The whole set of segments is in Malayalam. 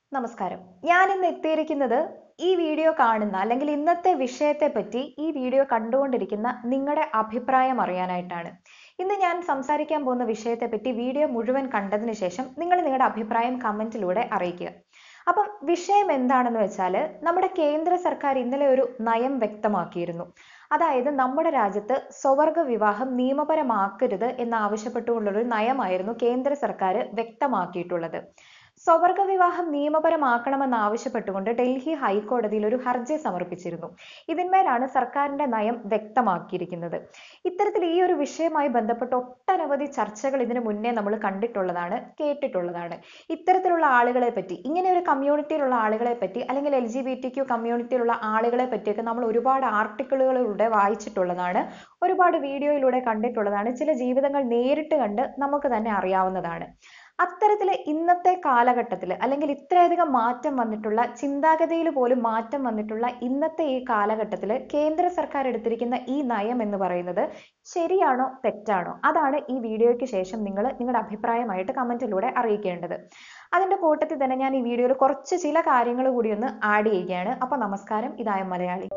നമസ്കാരം ഞാൻ ഇന്ന് എത്തിയിരിക്കുന്നത് ഈ വീഡിയോ കാണുന്ന അല്ലെങ്കിൽ ഇന്നത്തെ വിഷയത്തെ പറ്റി ഈ വീഡിയോ കണ്ടുകൊണ്ടിരിക്കുന്ന നിങ്ങളുടെ അഭിപ്രായം അറിയാനായിട്ടാണ് ഇന്ന് ഞാൻ സംസാരിക്കാൻ പോകുന്ന വിഷയത്തെ പറ്റി വീഡിയോ മുഴുവൻ കണ്ടതിന് ശേഷം നിങ്ങൾ നിങ്ങളുടെ അഭിപ്രായം കമന്റിലൂടെ അറിയിക്കുക അപ്പം വിഷയം എന്താണെന്ന് വെച്ചാൽ നമ്മുടെ കേന്ദ്ര സർക്കാർ ഇന്നലെ ഒരു നയം വ്യക്തമാക്കിയിരുന്നു അതായത് നമ്മുടെ രാജ്യത്ത് സ്വവർഗ വിവാഹം നിയമപരമാക്കരുത് എന്നാവശ്യപ്പെട്ടുകൊണ്ടുള്ള ഒരു നയമായിരുന്നു കേന്ദ്ര സർക്കാർ വ്യക്തമാക്കിയിട്ടുള്ളത് സ്വവർഗ വിവാഹം നിയമപരമാക്കണമെന്ന് ആവശ്യപ്പെട്ടുകൊണ്ട് ഡൽഹി ഹൈക്കോടതിയിൽ ഒരു ഹർജി സമർപ്പിച്ചിരുന്നു ഇതിന്മേലാണ് സർക്കാരിന്റെ നയം വ്യക്തമാക്കിയിരിക്കുന്നത് ഇത്തരത്തിൽ ഈ ഒരു വിഷയവുമായി ബന്ധപ്പെട്ട് ഒട്ടനവധി ചർച്ചകൾ ഇതിനു മുന്നേ നമ്മൾ കണ്ടിട്ടുള്ളതാണ് കേട്ടിട്ടുള്ളതാണ് ഇത്തരത്തിലുള്ള ആളുകളെ പറ്റി ഇങ്ങനെ ഒരു കമ്മ്യൂണിറ്റിയിലുള്ള ആളുകളെ പറ്റി അല്ലെങ്കിൽ L G B T Q കമ്മ്യൂണിറ്റിയിലുള്ള ആളുകളെ പറ്റിയൊക്കെ നമ്മൾ ഒരുപാട് ആർട്ടിക്കിളുകളിലൂടെ വായിച്ചിട്ടുള്ളതാണ് ഒരുപാട് വീഡിയോയിലൂടെ കണ്ടിട്ടുള്ളതാണ് ചില ജീവിതങ്ങൾ നേരിട്ട് കണ്ട് നമുക്ക് തന്നെ അറിയാവുന്നതാണ് അത്തരത്തില് ഇന്നത്തെ കാലഘട്ടത്തിൽ അല്ലെങ്കിൽ ഇത്രയധികം മാറ്റം വന്നിട്ടുള്ള ചിന്താഗതിയിൽ പോലും മാറ്റം വന്നിട്ടുള്ള ഇന്നത്തെ ഈ കാലഘട്ടത്തിൽ കേന്ദ്ര സർക്കാർ എടുത്തിരിക്കുന്ന ഈ നയം എന്ന് പറയുന്നത് ശരിയാണോ തെറ്റാണോ അതാണ് ഈ വീഡിയോയ്ക്ക് ശേഷം നിങ്ങൾ നിങ്ങളുടെ അഭിപ്രായമായിട്ട് കമന്റിലൂടെ അറിയിക്കേണ്ടത് അതിന്റെ കൂട്ടത്തിൽ തന്നെ ഞാൻ ഈ വീഡിയോയിൽ കുറച്ച് ചില കാര്യങ്ങൾ കൂടി ഒന്ന് ആഡ് ചെയ്യുകയാണ് അപ്പൊ നമസ്കാരം ഇതായ മലയാളി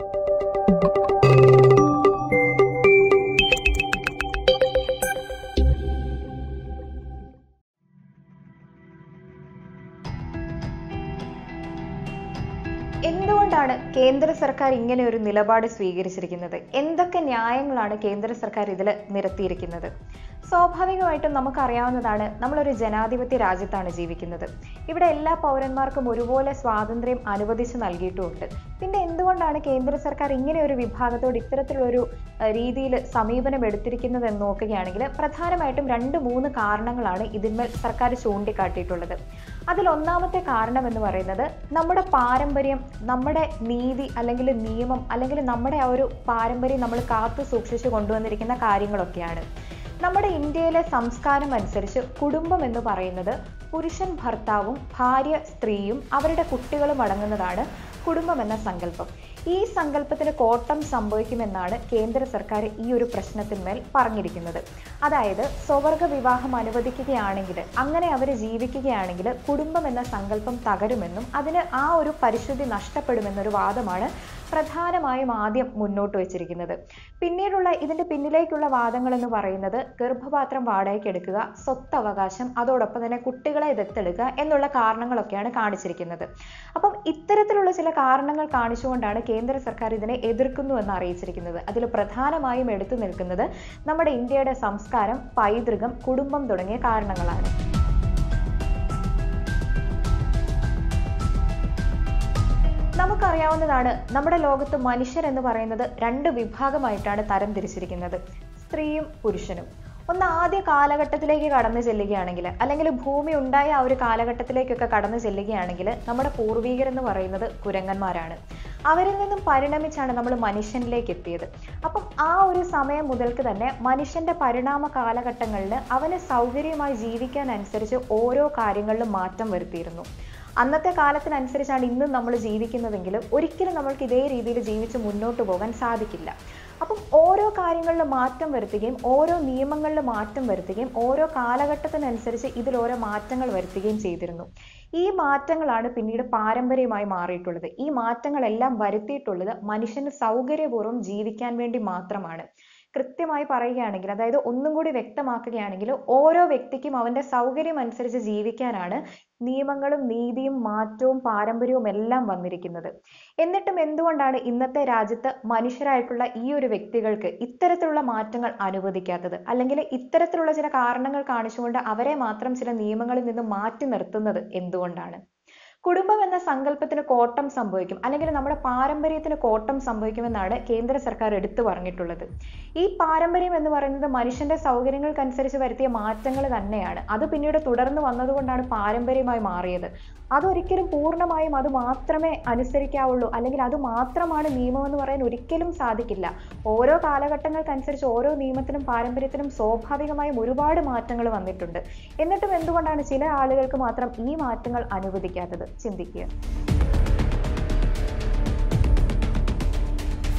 എന്തുകൊണ്ടാണ് കേന്ദ്ര സർക്കാർ ഇങ്ങനെ ഒരു നിലപാട് സ്വീകരിച്ചിരിക്കുന്നത് എന്തൊക്കെ ന്യായങ്ങളാണ് കേന്ദ്ര സർക്കാർ ഇതിൽ നിരത്തിയിരിക്കുന്നത് സ്വാഭാവികമായിട്ടും നമുക്കറിയാവുന്നതാണ് നമ്മളൊരു ജനാധിപത്യ രാജ്യത്താണ് ജീവിക്കുന്നത് ഇവിടെ എല്ലാ പൗരന്മാർക്കും ഒരുപോലെ സ്വാതന്ത്ര്യം അനുവദിച്ചു നൽകിയിട്ടുമുണ്ട് പിന്നെ എന്തുകൊണ്ടാണ് കേന്ദ്ര സർക്കാർ ഇങ്ങനെ ഒരു വിഭാഗത്തോട് ഇത്തരത്തിലൊരു രീതിയിൽ സമീപനം എടുത്തിരിക്കുന്നത് എന്ന് നോക്കുകയാണെങ്കിൽ പ്രധാനമായിട്ടും രണ്ട് മൂന്ന് കാരണങ്ങളാണ് ഇതിന്മേൽ സർക്കാർ ചൂണ്ടിക്കാട്ടിയിട്ടുള്ളത് അതിൽ ഒന്നാമത്തെ കാരണം എന്ന് പറയുന്നത് നമ്മുടെ പാരമ്പര്യം നമ്മുടെ നീതി അല്ലെങ്കിൽ നിയമം അല്ലെങ്കിൽ നമ്മുടെ ആ ഒരു പാരമ്പര്യം നമ്മൾ കാത്തു സൂക്ഷിച്ചു കൊണ്ടുവന്നിരിക്കുന്ന കാര്യങ്ങളൊക്കെയാണ് നമ്മുടെ ഇന്ത്യയിലെ സംസ്കാരം അനുസരിച്ച് കുടുംബം എന്ന് പറയുന്നത് പുരുഷൻ ഭർത്താവും ഭാര്യ സ്ത്രീയും അവരുടെ കുട്ടികളും അടങ്ങുന്നതാണ് കുടുംബം എന്ന സങ്കല്പം ഈ സങ്കല്പത്തിന് കോട്ടം സംഭവിക്കുമെന്നാണ് കേന്ദ്ര സർക്കാർ ഈ ഒരു പ്രശ്നത്തിന്മേൽ പറഞ്ഞിരിക്കുന്നത് അതായത് സ്വവർഗ വിവാഹം അനുവദിക്കുകയാണെങ്കിൽ അങ്ങനെ അവർ ജീവിക്കുകയാണെങ്കിൽ കുടുംബം എന്ന സങ്കല്പം തകരുമെന്നും അതിന് ആ ഒരു പരിശുദ്ധി നഷ്ടപ്പെടുമെന്നൊരു വാദമാണ് പ്രധാനമായും ആദ്യം മുന്നോട്ട് വെച്ചിരിക്കുന്നത് പിന്നീടുള്ള ഇതിന്റെ പിന്നിലേക്കുള്ള വാദങ്ങൾ എന്ന് പറയുന്നത് ഗർഭപാത്രം വാടകയ്ക്ക് എടുക്കുക സ്വത്തവകാശം അതോടൊപ്പം തന്നെ കുട്ടികളെ ദത്തെടുക്കുക എന്നുള്ള കാരണങ്ങളൊക്കെയാണ് കാണിച്ചിരിക്കുന്നത് അപ്പം ഇത്തരത്തിലുള്ള ചില കാരണങ്ങൾ കാണിച്ചുകൊണ്ടാണ് കേന്ദ്ര സർക്കാർ ഇതിനെ എതിർക്കുന്നു എന്ന് അറിയിച്ചിരിക്കുന്നത് അതിൽ പ്രധാനമായും എടുത്തു നിൽക്കുന്നത് നമ്മുടെ ഇന്ത്യയുടെ സംസ്കാരം പൈതൃകം കുടുംബം തുടങ്ങിയ കാരണങ്ങളാണ് നമുക്കറിയാവുന്നതാണ് നമ്മുടെ ലോകത്ത് മനുഷ്യർ എന്ന് പറയുന്നത് രണ്ട് വിഭാഗമായിട്ടാണ് തരം തിരിച്ചിരിക്കുന്നത് സ്ത്രീയും പുരുഷനും ഒന്ന് ആദ്യ കാലഘട്ടത്തിലേക്ക് കടന്നു ചെല്ലുകയാണെങ്കിൽ അല്ലെങ്കിൽ ഭൂമി ഉണ്ടായ ആ ഒരു കാലഘട്ടത്തിലേക്കൊക്കെ കടന്നു ചെല്ലുകയാണെങ്കിൽ നമ്മുടെ പൂർവികർ എന്ന് പറയുന്നത് കുരങ്ങന്മാരാണ് അവരിൽ നിന്നും പരിണമിച്ചാണ് നമ്മൾ മനുഷ്യനിലേക്ക് എത്തിയത് അപ്പം ആ ഒരു സമയം മുതൽക്ക് തന്നെ മനുഷ്യന്റെ പരിണാമ കാലഘട്ടങ്ങളിൽ അവന് സൗകര്യമായി ജീവിക്കാൻ അനുസരിച്ച് ഓരോ കാര്യങ്ങളിലും മാറ്റം വരുത്തിയിരുന്നു അന്നത്തെ കാലത്തിനനുസരിച്ചാണ് ഇന്നും നമ്മൾ ജീവിക്കുന്നതെങ്കിലും ഒരിക്കലും നമ്മൾക്ക് ഇതേ രീതിയിൽ ജീവിച്ച് മുന്നോട്ട് പോകാൻ സാധിക്കില്ല അപ്പം ഓരോ കാര്യങ്ങളിൽ മാറ്റം വരുത്തുകയും ഓരോ നിയമങ്ങളിൽ മാറ്റം വരുത്തുകയും ഓരോ കാലഘട്ടത്തിനനുസരിച്ച് ഇതിൽ ഓരോ മാറ്റങ്ങൾ വരുത്തുകയും ചെയ്തിരുന്നു ഈ മാറ്റങ്ങളാണ് പിന്നീട് പാരമ്പര്യമായി മാറിയിട്ടുള്ളത് ഈ മാറ്റങ്ങളെല്ലാം വരുത്തിയിട്ടുള്ളത് മനുഷ്യന് സൗകര്യപൂർവ്വം ജീവിക്കാൻ വേണ്ടി മാത്രമാണ് കൃത്യമായി പറയുകയാണെങ്കിൽ അതായത് ഒന്നും കൂടി വ്യക്തമാക്കുകയാണെങ്കിൽ ഓരോ വ്യക്തിക്കും അവന്റെ സൗകര്യം അനുസരിച്ച് ജീവിക്കാനാണ് നിയമങ്ങളും നീതിയും മാറ്റവും പാരമ്പര്യവും എല്ലാം വന്നിരിക്കുന്നത് എന്നിട്ടും എന്തുകൊണ്ടാണ് ഇന്നത്തെ രാജ്യത്ത് മനുഷ്യരായിട്ടുള്ള ഈ ഒരു വ്യക്തികൾക്ക് ഇത്തരത്തിലുള്ള മാറ്റങ്ങൾ അനുവദിക്കാത്തത് അല്ലെങ്കിൽ ഇത്തരത്തിലുള്ള ചില കാരണങ്ങൾ കാണിച്ചുകൊണ്ട് അവരെ മാത്രം ചില നിയമങ്ങളിൽ നിന്ന് മാറ്റി നിർത്തുന്നത് എന്തുകൊണ്ടാണ് കുടുംബം എന്ന സങ്കല്പത്തിന് കോട്ടം സംഭവിക്കും അല്ലെങ്കിൽ നമ്മുടെ പാരമ്പര്യത്തിന് കോട്ടം സംഭവിക്കുമെന്നാണ് കേന്ദ്ര സർക്കാർ എടുത്തു പറഞ്ഞിട്ടുള്ളത് ഈ പാരമ്പര്യം എന്ന് പറയുന്നത് മനുഷ്യന്റെ സൗകര്യങ്ങൾക്കനുസരിച്ച് വരുത്തിയ മാറ്റങ്ങൾ തന്നെയാണ് അത് പിന്നീട് തുടർന്ന് വന്നതുകൊണ്ടാണ് പാരമ്പര്യമായി മാറിയത് അതൊരിക്കലും പൂർണ്ണമായും അത് മാത്രമേ അനുസരിക്കാവുള്ളൂ അല്ലെങ്കിൽ അത് മാത്രമാണ് നിയമം എന്ന് പറയാൻ ഒരിക്കലും സാധിക്കില്ല ഓരോ കാലഘട്ടങ്ങൾക്കനുസരിച്ച് ഓരോ നിയമത്തിനും പാരമ്പര്യത്തിനും സ്വാഭാവികമായും ഒരുപാട് മാറ്റങ്ങൾ വന്നിട്ടുണ്ട് എന്നിട്ടും എന്തുകൊണ്ടാണ് ചില ആളുകൾക്ക് മാത്രം ഈ മാറ്റങ്ങൾ അനുവദിക്കാത്തത് ചിന്തിക്കുക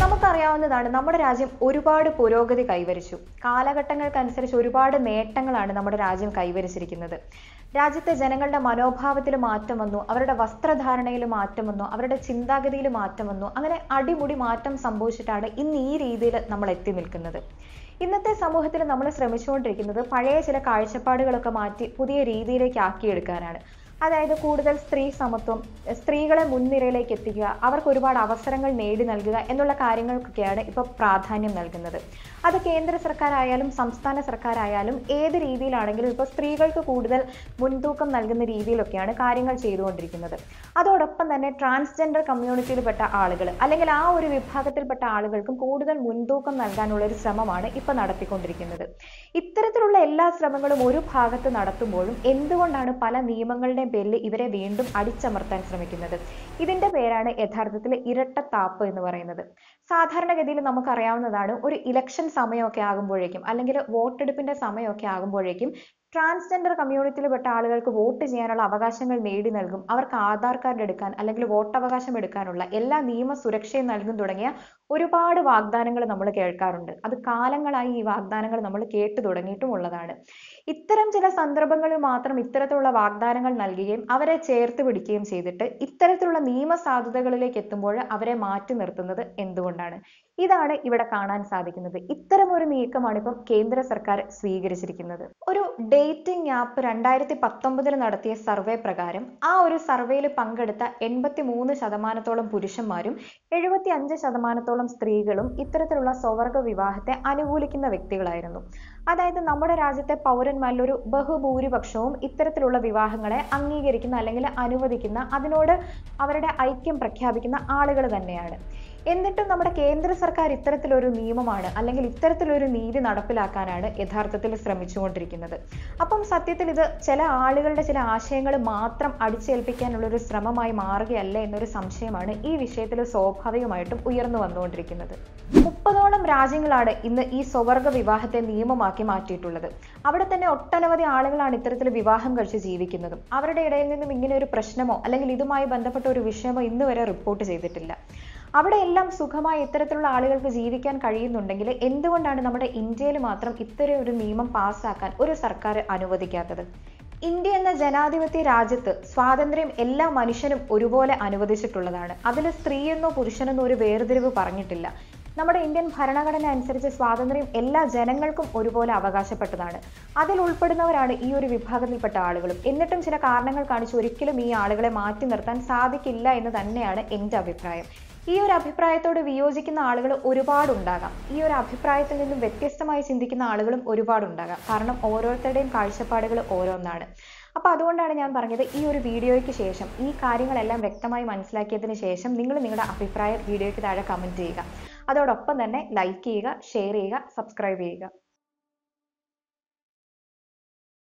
നമുക്കറിയാവുന്നതാണ് നമ്മുടെ രാജ്യം ഒരുപാട് പുരോഗതി കൈവരിച്ചു കാലഘട്ടങ്ങൾക്കനുസരിച്ച് ഒരുപാട് നേട്ടങ്ങളാണ് നമ്മുടെ രാജ്യം കൈവരിച്ചിരിക്കുന്നത് രാജ്യത്തെ ജനങ്ങളുടെ മനോഭാവത്തിൽ മാറ്റം വന്നു അവരുടെ വസ്ത്രധാരണയിൽ മാറ്റം വന്നു അവരുടെ ചിന്താഗതിയിൽ മാറ്റം വന്നു അങ്ങനെ അടിമുടി മാറ്റം സംഭവിച്ചിട്ടാണ് ഇന്ന് ഈ രീതിയിൽ നമ്മൾ എത്തി നിൽക്കുന്നത് ഇന്നത്തെ സമൂഹത്തിൽ നമ്മൾ ശ്രമിച്ചുകൊണ്ടിരിക്കുന്നത് പഴയ ചില കാഴ്ചപ്പാടുകളൊക്കെ മാറ്റി പുതിയ രീതിയിലേക്ക് ആക്കിയെടുക്കാനാണ് അതായത് കൂടുതൽ സ്ത്രീ സമത്വം സ്ത്രീകളെ മുൻനിരയിലേക്ക് എത്തിക്കുക അവർക്ക് ഒരുപാട് അവസരങ്ങൾ നേടി നൽകുക എന്നുള്ള കാര്യങ്ങൾക്കൊക്കെയാണ് ഇപ്പോൾ പ്രാധാന്യം നൽകുന്നത് അത് കേന്ദ്ര സർക്കാരായാലും സംസ്ഥാന സർക്കാരായാലും ഏത് രീതിയിലാണെങ്കിലും ഇപ്പോൾ സ്ത്രീകൾക്ക് കൂടുതൽ മുൻതൂക്കം നൽകുന്ന രീതിയിലൊക്കെയാണ് കാര്യങ്ങൾ ചെയ്തുകൊണ്ടിരിക്കുന്നത് അതോടൊപ്പം തന്നെ ട്രാൻസ്ജെൻഡർ കമ്മ്യൂണിറ്റിയിൽപ്പെട്ട ആളുകൾ അല്ലെങ്കിൽ ആ ഒരു വിഭാഗത്തിൽപ്പെട്ട ആളുകൾക്കും കൂടുതൽ മുൻതൂക്കം നൽകാനുള്ള ഒരു ശ്രമമാണ് ഇപ്പോൾ നടത്തിക്കൊണ്ടിരിക്കുന്നത് ഇത്തരത്തിലുള്ള എല്ലാ ശ്രമങ്ങളും ഒരു ഭാഗത്ത് നടത്തുമ്പോഴും എന്തുകൊണ്ടാണ് പല നിയമങ്ങളുടെയും പേരിൽ ഇവരെ വീണ്ടും അടിച്ചമർത്താൻ ശ്രമിക്കുന്നത് ഇതിന്റെ പേരാണ് യഥാർത്ഥത്തിൽ ഇരട്ടത്താപ്പ് എന്ന് പറയുന്നത് സാധാരണഗതിയിൽ നമുക്കറിയാവുന്നതാണ് ഒരു ഇലക്ഷൻ സമയമൊക്കെ ആകുമ്പോഴേക്കും അല്ലെങ്കിൽ വോട്ടെടുപ്പിന്റെ സമയമൊക്കെ ആകുമ്പോഴേക്കും ട്രാൻസ്ജെൻഡർ കമ്മ്യൂണിറ്റിയിൽപ്പെട്ട ആളുകൾക്ക് വോട്ട് ചെയ്യാനുള്ള അവകാശങ്ങൾ നേടി നൽകും അവർക്ക് ആധാർ കാർഡ് എടുക്കാൻ അല്ലെങ്കിൽ വോട്ടവകാശം എടുക്കാനുള്ള എല്ലാ നിയമ സുരക്ഷയും നൽകും തുടങ്ങിയ ഒരുപാട് വാഗ്ദാനങ്ങൾ നമ്മൾ കേൾക്കാറുണ്ട് അത് കാലങ്ങളായി ഈ വാഗ്ദാനങ്ങൾ നമ്മൾ കേട്ടു തുടങ്ങിയിട്ടും ഉള്ളതാണ് ഇത്തരം ചില സന്ദർഭങ്ങളിൽ മാത്രം ഇത്തരത്തിലുള്ള വാഗ്ദാനങ്ങൾ നൽകുകയും അവരെ ചേർത്ത് പിടിക്കുകയും ചെയ്തിട്ട് ഇത്തരത്തിലുള്ള നിയമ സാധുതകളിലേക്ക് എത്തുമ്പോൾ അവരെ മാറ്റി നിർത്തുന്നത് എന്തുകൊണ്ടാണ് ഇതാണ് ഇവിടെ കാണാൻ സാധിക്കുന്നത് ഇത്തരം ഒരു നീക്കമാണ് ഇപ്പം കേന്ദ്ര സർക്കാർ സ്വീകരിച്ചിരിക്കുന്നത് ഒരു ഡേറ്റിംഗ് ആപ്പ് രണ്ടായിരത്തി പത്തൊമ്പതിൽ നടത്തിയ സർവേ പ്രകാരം ആ ഒരു സർവേയിൽ പങ്കെടുത്ത എൺപത്തി മൂന്ന് ശതമാനത്തോളം പുരുഷന്മാരും എഴുപത്തി അഞ്ച് ശതമാനത്തോളം സ്ത്രീകളും ഇത്തരത്തിലുള്ള സ്വവർഗ വിവാഹത്തെ അനുകൂലിക്കുന്ന വ്യക്തികളായിരുന്നു അതായത് നമ്മുടെ രാജ്യത്തെ പൗരന്മാരിൽ ഒരു ബഹുഭൂരിപക്ഷവും ഇത്തരത്തിലുള്ള വിവാഹങ്ങളെ അംഗീകരിക്കുന്ന അല്ലെങ്കിൽ അനുവദിക്കുന്ന അതിനോട് അവരുടെ ഐക്യം പ്രഖ്യാപിക്കുന്ന ആളുകൾ തന്നെയാണ് എന്നിട്ടും നമ്മുടെ കേന്ദ്ര സർക്കാർ ഇത്തരത്തിലൊരു നിയമമാണ് അല്ലെങ്കിൽ ഇത്തരത്തിലൊരു നീതി നടപ്പിലാക്കാനാണ് യഥാർത്ഥത്തിൽ ശ്രമിച്ചുകൊണ്ടിരിക്കുന്നത് അപ്പം സത്യത്തിൽ ഇത് ചില ആളുകളുടെ ചില ആശയങ്ങൾ മാത്രം അടിച്ചേൽപ്പിക്കാനുള്ള ഒരു ശ്രമമായി മാറുകയല്ല എന്നൊരു സംശയമാണ് ഈ വിഷയത്തിൽ സ്വാഭാവികമായിട്ടും ഉയർന്നു വന്നുകൊണ്ടിരിക്കുന്നത് മുപ്പതോളം രാജ്യങ്ങളാണ് ഇന്ന് ഈ സ്വവർഗ വിവാഹത്തെ നിയമമാക്കി മാറ്റിയിട്ടുള്ളത് അവിടെ തന്നെ ഒട്ടനവധി ആളുകളാണ് ഇത്തരത്തിൽ വിവാഹം കഴിച്ച് ജീവിക്കുന്നതും അവരുടെ ഇടയിൽ നിന്നും ഇങ്ങനെ ഒരു പ്രശ്നമോ അല്ലെങ്കിൽ ഇതുമായി ബന്ധപ്പെട്ട ഒരു വിഷയമോ ഇന്ന് വരെ റിപ്പോർട്ട് ചെയ്തിട്ടില്ല അവിടെ എല്ലാം സുഖമായി ഇത്തരത്തിലുള്ള ആളുകൾക്ക് ജീവിക്കാൻ കഴിയുന്നുണ്ടെങ്കിൽ എന്തുകൊണ്ടാണ് നമ്മുടെ ഇന്ത്യയിൽ മാത്രം ഇത്തരം ഒരു നിയമം പാസ്സാക്കാൻ ഒരു സർക്കാർ അനുവദിക്കാത്തത് ഇന്ത്യ എന്ന ജനാധിപത്യ രാജ്യത്ത് സ്വാതന്ത്ര്യം എല്ലാ മനുഷ്യനും ഒരുപോലെ അനുവദിച്ചിട്ടുള്ളതാണ് അതിൽ സ്ത്രീയെന്നോ പുരുഷനെന്നോ ഒരു വേർതിരിവ് പറഞ്ഞിട്ടില്ല നമ്മുടെ ഇന്ത്യൻ ഭരണഘടന അനുസരിച്ച് സ്വാതന്ത്ര്യം എല്ലാ ജനങ്ങൾക്കും ഒരുപോലെ അവകാശപ്പെട്ടതാണ് അതിൽ ഉൾപ്പെടുന്നവരാണ് ഈ ഒരു വിഭാഗത്തിൽപ്പെട്ട ആളുകളും എന്നിട്ടും ചില കാരണങ്ങൾ കാണിച്ച് ഒരിക്കലും ഈ ആളുകളെ മാറ്റി നിർത്താൻ സാധിക്കില്ല എന്ന് തന്നെയാണ് എൻ്റെ അഭിപ്രായം ഈ ഒരു അഭിപ്രായത്തോട് വിയോജിക്കുന്ന ആളുകൾ ഒരുപാടുണ്ടാകാം ഈ ഒരു അഭിപ്രായത്തിൽ നിന്നും വ്യത്യസ്തമായി ചിന്തിക്കുന്ന ആളുകളും ഒരുപാടുണ്ടാകാം കാരണം ഓരോരുത്തരുടെയും കാഴ്ചപ്പാടുകൾ ഓരോന്നാണ് അപ്പൊ അതുകൊണ്ടാണ് ഞാൻ പറഞ്ഞത് ഈ ഒരു വീഡിയോയ്ക്ക് ശേഷം ഈ കാര്യങ്ങളെല്ലാം വ്യക്തമായി മനസ്സിലാക്കിയതിന് ശേഷം നിങ്ങൾ നിങ്ങളുടെ അഭിപ്രായം വീഡിയോയ്ക്ക് താഴെ കമന്റ് ചെയ്യുക അതോടൊപ്പം തന്നെ ലൈക്ക് ചെയ്യുക ഷെയർ ചെയ്യുക സബ്സ്ക്രൈബ് ചെയ്യുക